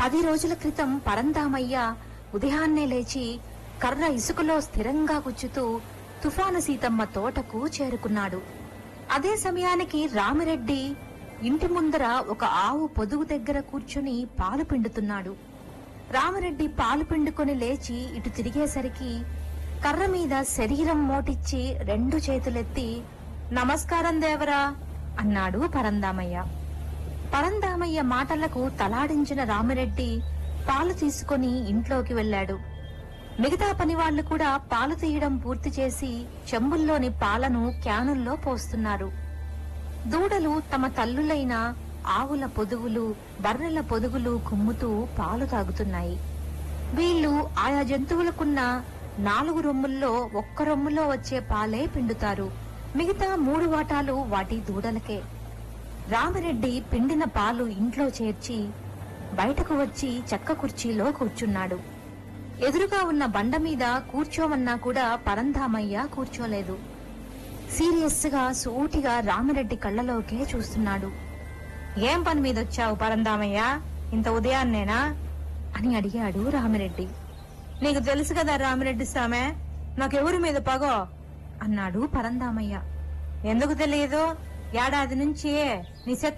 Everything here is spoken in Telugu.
పది రోజుల క్రితం పరందామయ్య ఉదయాన్నే లేచి కర్ర ఇసుకలో స్థిరంగా గుచ్చుతూ తుఫాను సీతమ్మ తోటకు చేరుకున్నాడు అదే సమయానికి రామిరెడ్డి ఇంటి ముందర ఒక ఆవు పొదుగు దగ్గర కూర్చుని పాలు పిండుతున్నాడు రామిరెడ్డి పాలు పిండుకొని లేచి ఇటు తిరిగేసరికి కర్ర మీద శరీరం మోటిచ్చి రెండు చేతులెత్తి నమస్కారం దేవరా అన్నాడు పరందామయ్య పరందామయ్య మాటలకు తలాడించిన రామిరెడ్డి పాలు తీసుకొని ఇంట్లోకి వెళ్ళాడు మిగతా పనివాళ్లు కూడా పాలు తీయడం పూర్తి చేసి చెంబుల్లోని పాలను క్యానుల్లో పోస్తున్నారు దూడలు తమ తల్లులైన ఆవుల పొదుగులు బర్రెల పొదుగులు కుమ్ముతూ పాలు తాగుతున్నాయి వీళ్ళు ఆయా జంతువులకున్న నాలుగు రొమ్ముల్లో ఒక్క రొమ్ములో వచ్చే పాలే పిండుతారు మిగతా మూడు వాటాలు వాటి దూడలకే రామిరెడ్డి పిండిన పాలు ఇంట్లో చేర్చి బయటకు వచ్చి చెక్క కుర్చీలో కూర్చున్నాడు ఎదురుగా ఉన్న బండ మీద కూర్చోమన్నా కూడా పరంధామయ్య కూర్చోలేదు సీరియస్ గా సూటిగా రామిరెడ్డి కళ్ళలోకే చూస్తున్నాడు ఏం పని మీద వచ్చావు పరందామయ్య ఇంత ఉదయాన్నేనా అని అడిగాడు రామిరెడ్డి నీకు తెలుసు కదా రామిరెడ్డి సామె నాకెవరి మీద పగో అన్నాడు పరందామయ్య ఎందుకు తెలియదు ఏడాది నుంచి నీ